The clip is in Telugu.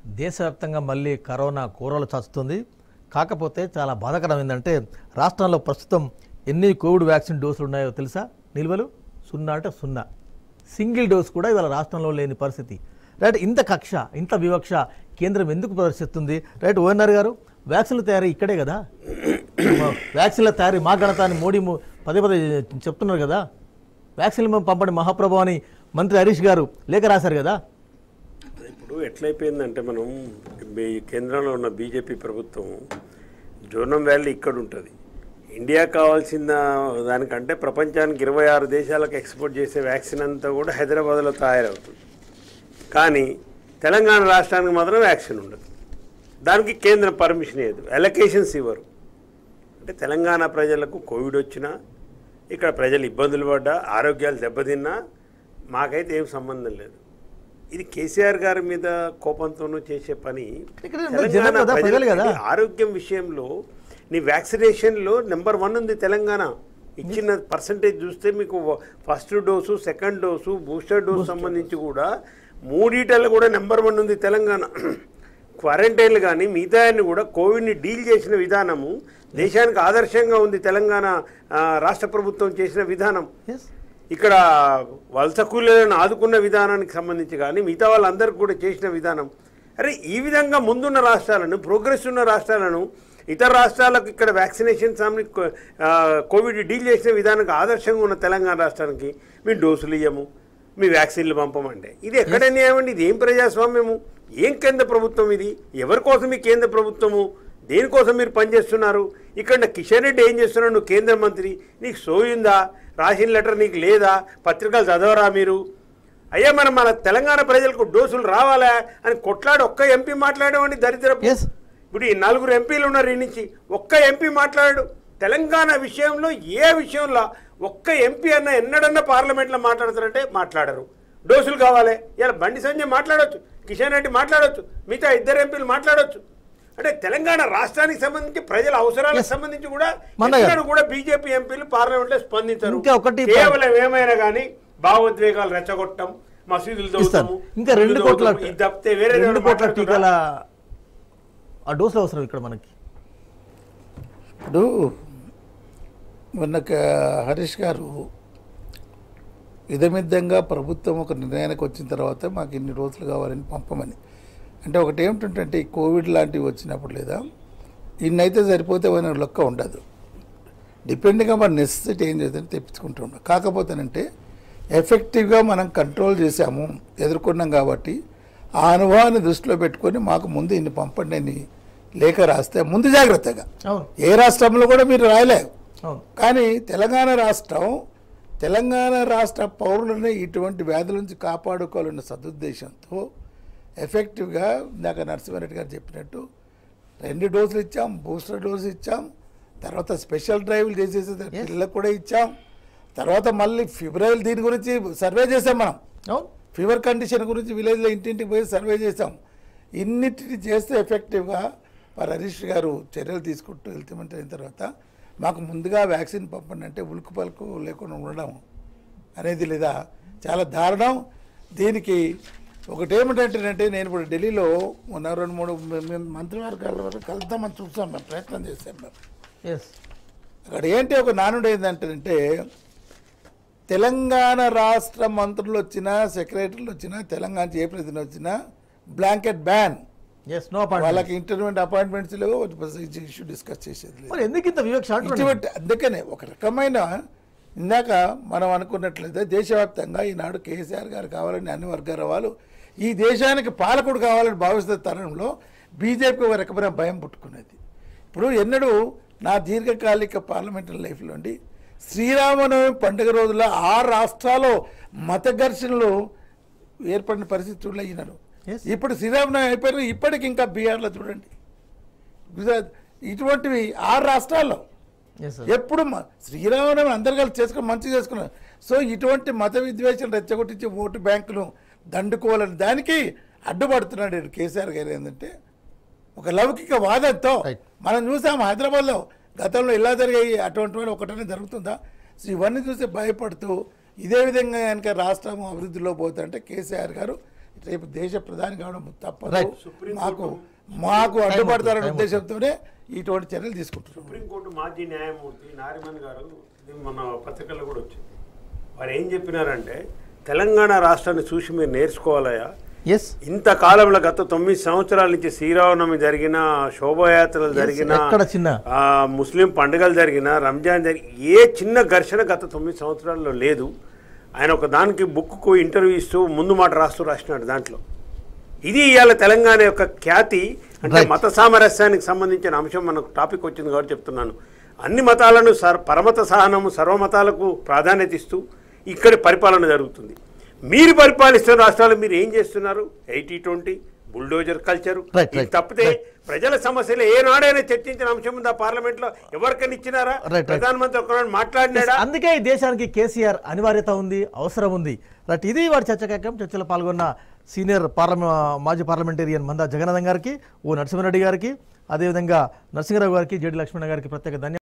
దేశవ్యాప్తంగా మళ్ళీ కరోనా కూరలు చస్తుంది కాకపోతే చాలా బాధాకరం ఏంటంటే రాష్ట్రంలో ప్రస్తుతం ఎన్ని కోవిడ్ వ్యాక్సిన్ డోసులు ఉన్నాయో తెలుసా నిల్వలు సున్నా అంటే సున్నా సింగిల్ డోస్ కూడా ఇవాళ రాష్ట్రంలో లేని పరిస్థితి రైట్ ఇంత కక్ష ఇంత వివక్ష కేంద్రం ఎందుకు ప్రదర్శిస్తుంది రైట్ ఓఎన్ఆర్ గారు వ్యాక్సిన్ల తయారీ ఇక్కడే కదా వ్యాక్సిన్ల తయారీ మా ఘనత అని మోడీ ము- పదే పదే చెప్తున్నారు కదా వ్యాక్సిన్లు పంపండి మహాప్రభు అని మంత్రి హరీష్ గారు లేఖ రాశారు కదా ఇప్పుడు ఎట్లయిపోయిందంటే మనం బీ- కేంద్రంలో ఉన్న బీజేపీ ప్రభుత్వం జోనం వ్యాలీ ఇక్కడ ఉంటుంది ఇండియా కావాల్సిన దానికంటే ప్రపంచానికి ఇరవై ఆరు దేశాలకు ఎక్స్పోర్ట్ చేసే వ్యాక్సిన్ అంతా కూడా హైదరాబాద్లో తయారవుతుంది కానీ తెలంగాణ రాష్ట్రానికి మాత్రం వ్యాక్సిన్ ఉండదు దానికి కేంద్రం పర్మిషన్ ఇవ్వదు ఎలకేషన్స్ ఇవ్వరు అంటే తెలంగాణ ప్రజలకు కోవిడ్ వచ్చినా ఇక్కడ ప్రజలు ఇబ్బందులు పడ్డా ఆరోగ్యాలు దెబ్బతిన్నా మాకైతే ఏం సంబంధం లేదు ఇది కేసీఆర్ గారి మీద కోపంతోనూ చేసే పని ఇక్కడ తెలంగాణ జనం కదా, ప్రజలు ప్రజలకి కదా. ఆరోగ్యం విషయంలో నీ వ్యాక్సినేషన్లో నెంబర్ వన్ ఉంది తెలంగాణ ఇచ్చిన పర్సంటేజ్ చూస్తే మీకు first dose second dose booster dose సంబంధించి కూడా మూడిటల్లో కూడా నెంబర్ వన్ ఉంది తెలంగాణ క్వారంటైన్లు కానీ మిగతా కూడా కోవిడ్ని డీల్ చేసిన విధానము దేశానికి ఆదర్శంగా ఉంది తెలంగాణ ఆ, రాష్ట్ర ప్రభుత్వం చేసిన విధానం ఎస్ ఇక్కడ వలస కూలీలను ఆదుకున్న విధానానికి సంబంధించి కానీ మిగతా వాళ్ళందరికీ కూడా చేసిన విధానం అరే ఈ విధంగా ముందున్న రాష్ట్రాలను ప్రోగ్రెస్ ఉన్న రాష్ట్రాలను ఇతర రాష్ట్రాలకు ఇక్కడ వ్యాక్సినేషన్ సామ్ని కోవిడ్ డీల్ చేసిన విధానానికి ఆదర్శంగా ఉన్న తెలంగాణ రాష్ట్రానికి మేము డోసులు ఇయ్యము మీ వ్యాక్సిన్లు పంపమంటే ఇది ఎక్కడ న్యాయమండి ఇది ఏం ప్రజాస్వామ్యము ఏం కేంద్ర ప్రభుత్వం ఇది ఎవరి కోసం ఈ కేంద్ర ప్రభుత్వము దేనికోసం మీరు పనిచేస్తున్నారు ఇక్కడ కిషన్ రెడ్డి ఏం చేస్తున్నాడు నువ్వు కేంద్ర మంత్రి నీకు సోయిందా రాసిన లెటర్ నీకు లేదా పత్రికలు చదవరా మీరు అయ్యా మనం మన తెలంగాణ ప్రజలకు డోసులు రావాలా అని కొట్లాడి ఒక్క ఎంపీ మాట్లాడేవాడిని దరిద్ర Yes. ఇప్పుడు ఈ నలుగురు ఎంపీలు ఉన్నారు ఈ నుంచి ఒక్క ఎంపీ మాట్లాడాడు తెలంగాణ విషయంలో ఏ విషయంలో ఒక్క ఎంపీ అన్న ఎన్నడన్నా పార్లమెంట్లో మాట్లాడతారంటే మాట్లాడరు డోసులు కావాలి ఇలా బండి సంజయ్ మాట్లాడొచ్చు కిషన్ రెడ్డి మాట్లాడొచ్చు మిగతా ఇద్దరు ఎంపీలు మాట్లాడొచ్చు అంటే తెలంగాణ రాష్ట్రానికి సంబంధించి ప్రజల అవసరాలకు సంబంధించి కూడా మన్నయ్య. ఎన్నడూ కూడా బీజేపీ ఎంపీలు పార్లమెంట్లో స్పందించరు ఇంకా ఒకటి- కేవలం ఏమైనా కానీ భావోద్వేగాలు రెచ్చగొట్టం మసీదులు ఇస్తాను దోస్తాము ఇంకా రెండు కోట్ల ఇది తప్పితే వేరే రెండు ఏమైనా కోట్ల మాట్లాడుతున్నారా? టీకాల ఆ డోసులు అవసరం ఇక్కడ మనకి ఇప్పుడు మొన్న క- హరీష్ గారు విధమిద్దంగా ప్రభుత్వం ఒక నిర్ణయానికి వచ్చిన తర్వాత మాకు ఇన్ని రోజులు కావాలని పంపమని అంటే ఒకటి ఏమిటంటే ఈ కోవిడ్ లాంటివి వచ్చినప్పుడు లేదా ఇన్నైతే సరిపోతే మన లెక్క ఉండదు డిపెండ్గా మన నెసెసిటీ ఏం చేద్దని తెప్పించుకుంటున్నాం కాకపోతేనంటే ఎఫెక్టివ్గా మనం కంట్రోల్ చేసాము ఎదుర్కొన్నాం కాబట్టి ఆ అనుభవాన్ని దృష్టిలో పెట్టుకొని మాకు ముందు ఇన్ని పంపండి అని లేఖ రాస్తే ముందు జాగ్రత్తగా అవును ఏ రాష్ట్రంలో కూడా మీరు రాయలేరు అవును కానీ తెలంగాణ రాష్ట్రం తెలంగాణ రాష్ట్ర పౌరులని ఇటువంటి వ్యాధుల నుంచి కాపాడుకోవాలన్న సదుద్దేశంతో ఎఫెక్టివ్గా ఇందాక నరసింహారెడ్డి గారు చెప్పినట్టు రెండు డోసులు ఇచ్చాం బూస్టర్ డోసు ఇచ్చాం తర్వాత స్పెషల్ డ్రైవ్లు చేసేసి పిల్లలకు కూడా ఇచ్చాం తర్వాత మళ్ళీ ఫిబ్రవరి దీని గురించి సర్వే చేసాం మనం అవును ఫీవర్ కండిషన్ గురించి విలేజ్లో ఇంటింటికి పోయి సర్వే చేసాం ఇన్నిటిని చేస్తే ఎఫెక్టివ్గా మరి హరీష్ గారు చర్యలు తీసుకుంటూ వెళ్తామంటే అయిన తర్వాత మాకు ముందుగా వ్యాక్సిన్ పంపండి అంటే ఉలుకు పలుకు లేకుండా ఉండడం అనేది లేదా చాలా దారుణం దీనికి ఒకటి ఏమిటంటేనంటే నేను ఇప్పుడు ఢిల్లీలో మొన్న రెండు మూడు మేము- మేము మంత్రివర్గాల వరకు కలుద్దామని చూసాం మేము ప్రయత్నం చేసాం మేము ఎస్ అక్కడ ఏంటి ఒక నానుడు ఏంటంటే తెలంగాణ రాష్ట్ర మంత్రులు వచ్చినా సెక్రటరీలు వచ్చినా తెలంగాణ ఏ ప్రతినిధి వచ్చినా blanket ban yes no point వాళ్ళకి ఇంటర్వ్యూమెంట్ అపాయింట్మెంట్స్ లేవు ఇష్యూ డిస్కస్ చేసేది లేదు మరి ఎందుకు ఇంత వివక్ష అంటున్నాను ఇటువంటి అందుకనే ఒక రకమైన ఇందాక మనం అనుకున్నట్లయితే దేశవ్యాప్తంగా ఈనాడు కేసీఆర్ గారు కావాలని అన్ని వర్గాల వాళ్ళు ఈ దేశానికి పాలకుడు కావాలని భావిస్తున్న తరుణంలో బీజేపీ ఒక రకమైన భయం పుట్టుకున్నది ఇప్పుడు ఎన్నడూ నా దీర్ఘకాలిక పార్లమెంటరీ లైఫ్లో అండి శ్రీరామనవమి పండుగ రోజుల్లో ఆ రాష్ట్రాల్లో మత ఘర్షణలు ఏర్పడిన పరిస్థితి చూడలే ఈనాడు Yes. ఇప్పుడు శ్రీరామనవమి అయిపోయిన ఇప్పటికి ఇంకా బీహార్లో చూడండి గుజరాత్ ఇటువంటివి ఆరు రాష్ట్రాల్లో ఎస్ ఎప్పుడు మ- శ్రీరామనవమి అందరు కలిసి చేసుకుని మంచిగా చేసుకున్నారు సో ఇటువంటి మత విద్వేషాలు రెచ్చగొట్టించి ఓటు బ్యాంకును దండుకోవాలని దానికి అడ్డుపడుతున్నాడు ఈయన కేసీఆర్ గారు ఏంటంటే ఒక లౌకిక వాదంతో Right. మనం చూసాం హైదరాబాద్లో గతంలో ఇలా జరిగాయి అటువంటి ఒకటనే జరుగుతుందా సో ఇవన్నీ చూసి భయపడుతూ ఇదే విధంగా కనుక రాష్ట్రం అభివృద్ధిలో పోతుంటే కేసీఆర్ గారు రేపు దేశ ప్రధాని కావడం తప్పదు Right. మాకు మాకు అడ్డుపడతారనే time ఉద్దేశంతోనే ఇటువంటి చర్యలు తీసుకుంటున్నాం సుప్రీంకోర్టు మాజీ న్యాయమూర్తి నారిమన్ గారు ఇది మన పత్రికల్లో కూడా వచ్చింది వారు ఏం చెప్పినారంటే తెలంగాణ రాష్ట్రాన్ని చూసి మీరు నేర్చుకోవాలయా ఎస్ ఇంతకాలంలో గత తొమ్మిది సంవత్సరాల నుంచి శ్రీరామనవమి జరిగిన శోభయాత్రలు జరిగిన ఎక్కడ చిన్న ఆ, ముస్లిం పండుగలు జరిగిన రంజాన్ జరిగి ఏ చిన్న ఘర్షణ గత తొమ్మిది సంవత్సరాల్లో లేదు ఆయన ఒక దానికి బుక్కు ఇంటర్వ్యూ ఇస్తూ ముందు మాట రాస్తూ రాసినాడు దాంట్లో ఇది ఇవాళ తెలంగాణ యొక్క ఖ్యాతి అంటే Right. మత సామరస్యానికి సంబంధించిన అంశం మనకు టాపిక్ వచ్చింది కాబట్టి చెప్తున్నాను అన్ని మతాలను సర్ పరమత సహనము సర్వమతాలకు ప్రాధాన్యత ఇస్తూ ఇక్కడి పరిపాలన జరుగుతుంది మీరు పరిపాలిస్తున్న రాష్ట్రాలు మీరు ఏం చేస్తున్నారు eighty twenty bulldozer culture Right, ఇది right, తప్పితే ప్రజల సమస్యలు ఏనాడైనా చర్చించిన అంశం ఉందా పార్లమెంట్ లో ఎవరికైనా ఇచ్చినారా Right, right. ప్రధానమంత్రి ఒక్కరు మాట్లాడినాడా అందుకే ఈ దేశానికి కేసీఆర్ అనివార్యత ఉంది అవసరం ఉంది రైట్ ఇది వారి చర్చ కార్యక్రమం చర్చలో పాల్గొన్న సీనియర్ పార్లమెంట్ మాజీ పార్లమెంటేరియన్ మందా జగన్నాథం గారికి ఓ నరసింహారెడ్డి గారికి అదేవిధంగా నరసింహరావు గారికి జేడి లక్ష్మణ గారికి ప్రత్యేక ధన్యవాదాలు